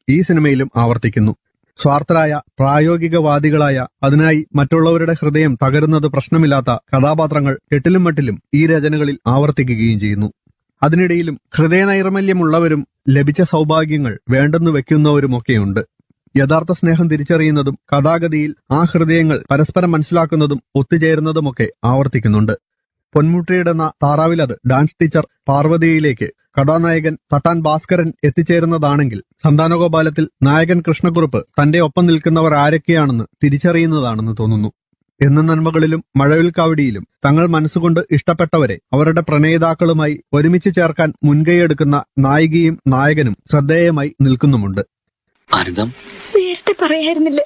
ഈ സിനിമയിലും ആവർത്തിക്കുന്നു സ്വാർത്ഥരായ പ്രായോഗികവാദികളായ അതിനായി മറ്റുള്ളവരുടെ ഹൃദയം തകരുന്നത് പ്രശ്നമില്ലാത്ത കഥാപാത്രങ്ങൾ കെട്ടിലും മട്ടിലും ഈ രചനകളിൽ ആവർത്തിക്കുകയും ചെയ്യുന്നു അതിനിടയിലും ഹൃദയനൈർമല്യമുള്ളവരും ലഭിച്ച സൗഭാഗ്യങ്ങൾ വേണ്ടെന്ന് വെക്കുന്നവരുമൊക്കെയുണ്ട് യഥാർത്ഥ സ്നേഹം തിരിച്ചറിയുന്നതും കഥാഗതിയിൽ ആ ഹൃദയങ്ങൾ പരസ്പരം മനസ്സിലാക്കുന്നതും ഒത്തുചേരുന്നതുമൊക്കെ ആവർത്തിക്കുന്നുണ്ട് പൊന്മുട്ടിയിടുന്ന താറാവിലത് ഡാൻസ് ടീച്ചർ പാർവതിയിലേക്ക് കഥാനായകൻ തട്ടാൻ ഭാസ്കരൻ എത്തിച്ചേരുന്നതാണെങ്കിൽ സന്താനഗോപാലത്തിൽ നായകൻ കൃഷ്ണക്കുറുപ്പ് തന്റെ ഒപ്പം നിൽക്കുന്നവർ ആരൊക്കെയാണെന്ന് തിരിച്ചറിയുന്നതാണെന്ന് തോന്നുന്നു എന്ന നന്മകളിലും മഴവിൽ കാവടിയിലും തങ്ങൾ മനസ്സുകൊണ്ട് ഇഷ്ടപ്പെട്ടവരെ അവരുടെ പ്രണയിതാക്കളുമായി ഒരുമിച്ച് ചേർക്കാൻ മുൻകൈയെടുക്കുന്ന നായികയും നായകനും ശ്രദ്ധേയമായി നിൽക്കുന്നുമുണ്ട് ആനന്ദം നേരത്തെ പറയായിരുന്നില്ലേ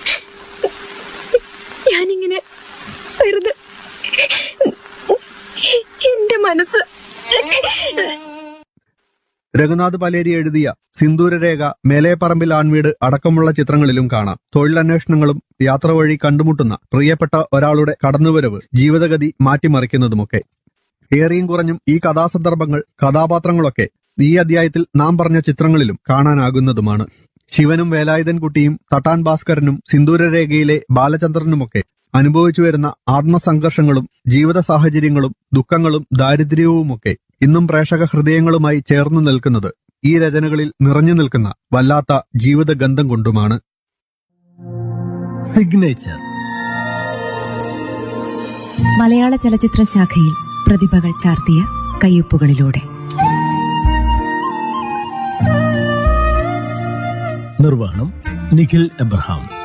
ഞാനിങ്ങനെ വെറുതെ എന്റെ മനസ്സ് രഘുനാഥ് പലേരി എഴുതിയ സിന്ദൂരരേഖ മേലേപ്പറമ്പിൽ ആൺവീട് അടക്കമുള്ള ചിത്രങ്ങളിലും കാണാം തൊഴിലന്വേഷണങ്ങളും യാത്ര വഴി കണ്ടുമുട്ടുന്ന പ്രിയപ്പെട്ട ഒരാളുടെ കടന്നുവരവ് ജീവിതഗതി മാറ്റിമറിക്കുന്നതുമൊക്കെ ഏറിയും കുറഞ്ഞും ഈ കഥാസന്ദർഭങ്ങൾ കഥാപാത്രങ്ങളൊക്കെ ഈ അധ്യായത്തിൽ നാം പറഞ്ഞ ചിത്രങ്ങളിലും കാണാനാകുന്നതുമാണ് ശിവനും വേലായുധൻകുട്ടിയും തട്ടാൻ ഭാസ്കരനും സിന്ദൂരരേഖയിലെ ബാലചന്ദ്രനുമൊക്കെ അനുഭവിച്ചു വരുന്ന ആത്മസംഘർഷങ്ങളും ജീവിത സാഹചര്യങ്ങളും ദുഃഖങ്ങളും ദാരിദ്ര്യവുമൊക്കെ ഇന്നും പ്രേക്ഷക ഹൃദയങ്ങളുമായി ചേർന്നു നിൽക്കുന്നത് ഈ രചനകളിൽ നിറഞ്ഞു നിൽക്കുന്ന വല്ലാത്ത ജീവിതഗന്ധം കൊണ്ടുമാണ് സിഗ്നേച്ചർ മലയാള ചലച്ചിത്ര ശാഖയിൽ പ്രതിഭകൾ ചാർത്തിയ കയ്യൊപ്പുകളിലൂടെ നിർവഹണം നിഖിൽ എബ്രഹാം